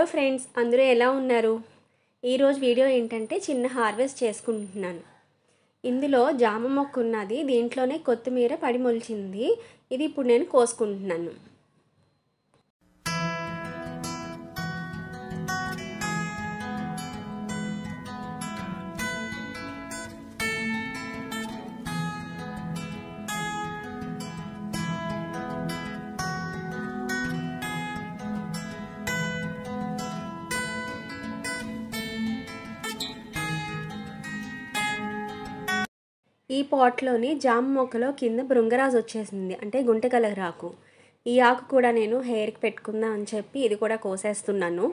hello friends అందరూ ఎలా ఉన్నారు ఈరోజు వీడియో ఏంటంటే చిన్న హార్వెస్ట్ చేసుకుంటున్నాను ఇందులో జామ మొక్క ఉన్నది దీంట్లోనే కొత్తిమీర పడి మొలిచింది ఇది ఇప్పుడు నేను కోసుకుంటున్నాను ఈ పాట్లోని జామ మొక్కలో కింద బృంగరాజు వచ్చేసింది అంటే గుంటె కలగరాకు ఈ ఆకు కూడా నేను హెయిర్కి పెట్టుకుందాం అని చెప్పి ఇది కూడా కోసేస్తున్నాను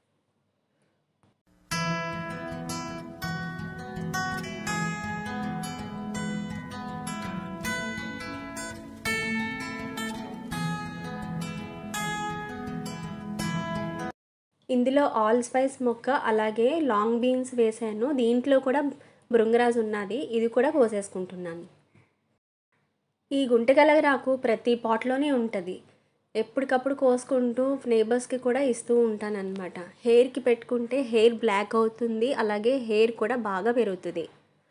ఇందులో ఆల్ స్పైస్ మొక్క అలాగే లాంగ్ బీన్స్ వేసాను దీంట్లో కూడా బృంగరాజు ఉన్నది ఇది కూడా కోసేసుకుంటున్నాను ఈ గుంటగలగరాకు ప్రతి పాట్లోనే ఉంటుంది ఎప్పటికప్పుడు కోసుకుంటూ నేబర్స్కి కూడా ఇస్తూ ఉంటానన్నమాట హెయిర్కి పెట్టుకుంటే హెయిర్ బ్లాక్ అవుతుంది అలాగే హెయిర్ కూడా బాగా పెరుగుతుంది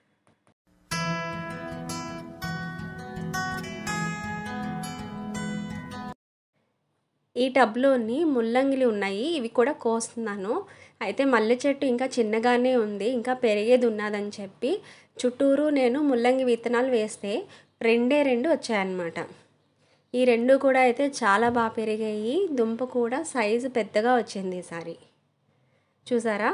ఈ టబ్లోని ముల్లంగిలు ఉన్నాయి ఇవి కూడా కోస్తున్నాను అయితే మల్లె చెట్టు ఇంకా చిన్నగానే ఉంది ఇంకా పెరిగేది ఉన్నదని చెప్పి చుట్టూరు నేను ముల్లంగి విత్తనాలు వేస్తే రెండే రెండు వచ్చాయన్నమాట ఈ రెండు కూడా అయితే చాలా బాగా పెరిగాయి దుంప కూడా సైజు పెద్దగా వచ్చింది ఈసారి చూసారా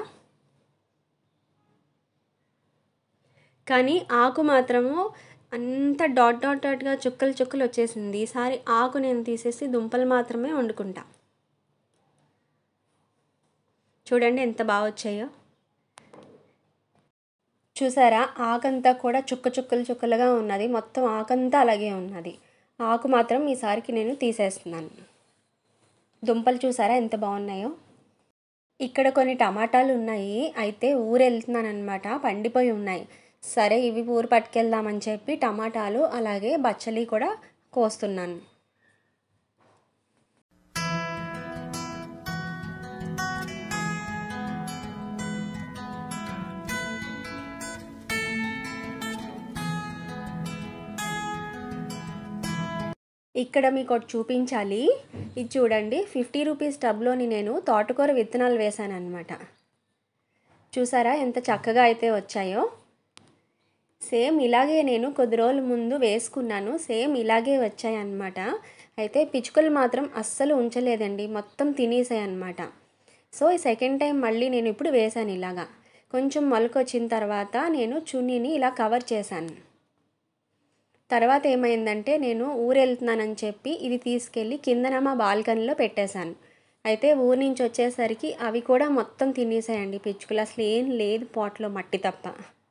కానీ ఆకు మాత్రము అంత డాట్ డాట్ డాట్గా చుక్కలు చుక్కలు వచ్చేసింది ఈసారి ఆకు నేను తీసేసి దుంపలు మాత్రమే వండుకుంటా చూడండి ఎంత బాగా వచ్చాయో చూసారా ఆకంతా కూడా చుక్క చుక్కలు చుక్కలుగా ఉన్నది మొత్తం ఆకంతా అలాగే ఉన్నది ఆకు మాత్రం ఈసారికి నేను తీసేస్తున్నాను దుంపలు చూసారా ఎంత బాగున్నాయో ఇక్కడ కొన్ని టమాటాలు ఉన్నాయి అయితే ఊరు వెళ్తున్నాను అనమాట పండిపోయి ఉన్నాయి సరే ఇవి ఊరు పట్టుకెళ్దామని చెప్పి టమాటాలు అలాగే బచ్చలి కూడా కోస్తున్నాను ఇక్కడ మీకు ఒకటి చూపించాలి ఇది చూడండి ఫిఫ్టీ రూపీస్ టబ్లోని నేను తోటకూర విత్తనాలు వేశాను అనమాట చూసారా ఎంత చక్కగా అయితే వచ్చాయో సేమ్ ఇలాగే నేను కొద్ది రోజుల ముందు వేసుకున్నాను సేమ్ ఇలాగే వచ్చాయి అన్నమాట అయితే పిచ్చుకలు మాత్రం అస్సలు ఉంచలేదండి మొత్తం తినేసాయి అనమాట సో ఈ సెకండ్ టైం మళ్ళీ నేను ఇప్పుడు వేశాను ఇలాగా కొంచెం మొలక వచ్చిన తర్వాత నేను చున్నీని ఇలా కవర్ చేశాను తర్వాత ఏమైందంటే నేను ఊరు వెళ్తున్నానని చెప్పి ఇది తీసుకెళ్ళి కిందన మా బాల్కనీలో పెట్టేశాను అయితే ఊరి నుంచి వచ్చేసరికి అవి కూడా మొత్తం తినేసాయండి పిచ్చుకలు అసలు ఏం లేదు పాట్లో మట్టి తప్ప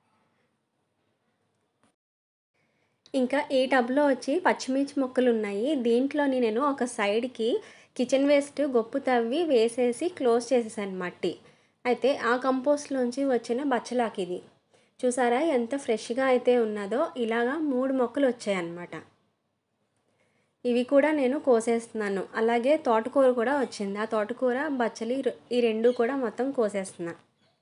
ఇంకా ఈ టబ్లో వచ్చి పచ్చిమిర్చి మొక్కలు ఉన్నాయి దీంట్లోని నేను ఒక సైడ్కి కిచెన్ వేస్ట్ గొప్పు తవ్వి వేసేసి క్లోజ్ చేసేసాను మట్టి అయితే ఆ కంపోస్ట్లోంచి వచ్చిన బచ్చలాకి ఇది చూసారా ఎంత ఫ్రెష్గా అయితే ఉన్నదో ఇలాగా మూడు మొక్కలు వచ్చాయన్నమాట ఇవి కూడా నేను కోసేస్తున్నాను అలాగే తోటకూర కూడా వచ్చింది ఆ తోటకూర బచ్చలి ఈ రెండు కూడా మొత్తం కోసేస్తున్నా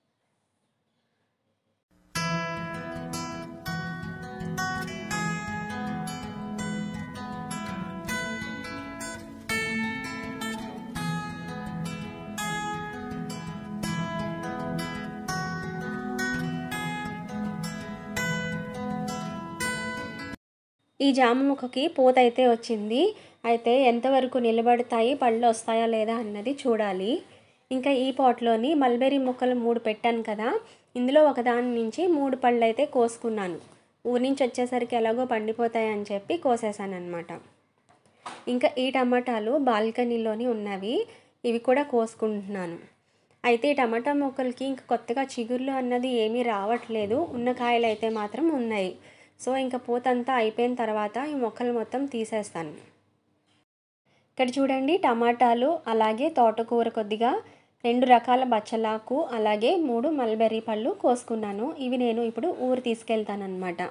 ఈ జామ మొక్కకి పూత అయితే వచ్చింది అయితే ఎంతవరకు నిలబడతాయి పళ్ళు వస్తాయా లేదా అన్నది చూడాలి ఇంకా ఈ పాట్లోని మల్బెరీ మొక్కలు మూడు పెట్టాను కదా ఇందులో ఒకదాని నుంచి మూడు పళ్ళు అయితే కోసుకున్నాను ఊరి నుంచి వచ్చేసరికి ఎలాగో పండిపోతాయి అని చెప్పి కోసేసాను అనమాట ఇంకా ఈ టమాటాలు బాల్కనీలోని ఉన్నవి ఇవి కూడా కోసుకుంటున్నాను అయితే ఈ టమాటా మొక్కలకి ఇంకా కొత్తగా చిగుర్లు అన్నది ఏమీ రావట్లేదు ఉన్న కాయలు అయితే మాత్రం ఉన్నాయి సో ఇంకా పూతంతా అయిపోయిన తర్వాత ఈ మొక్కలు మొత్తం తీసేస్తాను ఇక్కడ చూడండి టమాటాలు అలాగే తోటకూర కొద్దిగా రెండు రకాల బచ్చలాకు అలాగే మూడు మల్బెర్రీ పళ్ళు కోసుకున్నాను ఇవి నేను ఇప్పుడు ఊరు తీసుకెళ్తానమాట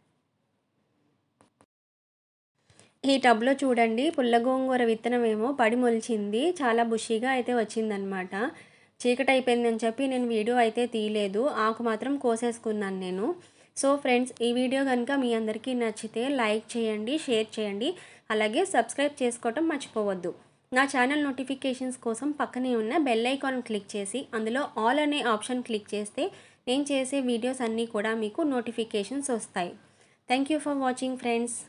ఈ టబ్లో చూడండి పుల్లగోంగూర విత్తనం ఏమో పడి మొలిచింది చాలా బుషిగా అయితే వచ్చిందనమాట చీకటి అయిపోయిందని చెప్పి నేను వీడియో అయితే తీయలేదు ఆకు మాత్రం కోసేసుకున్నాను నేను సో ఫ్రెండ్స్ ఈ వీడియో కనుక మీ అందరికీ నచ్చితే లైక్ చేయండి షేర్ చేయండి అలాగే సబ్స్క్రైబ్ చేసుకోవటం మర్చిపోవద్దు నా ఛానల్ నోటిఫికేషన్స్ కోసం పక్కనే ఉన్న బెల్ ఐకాన్ క్లిక్ చేసి అందులో ఆల్ అనే ఆప్షన్ క్లిక్ చేస్తే నేను చేసే వీడియోస్ అన్నీ కూడా మీకు నోటిఫికేషన్స్ వస్తాయి thank you for watching friends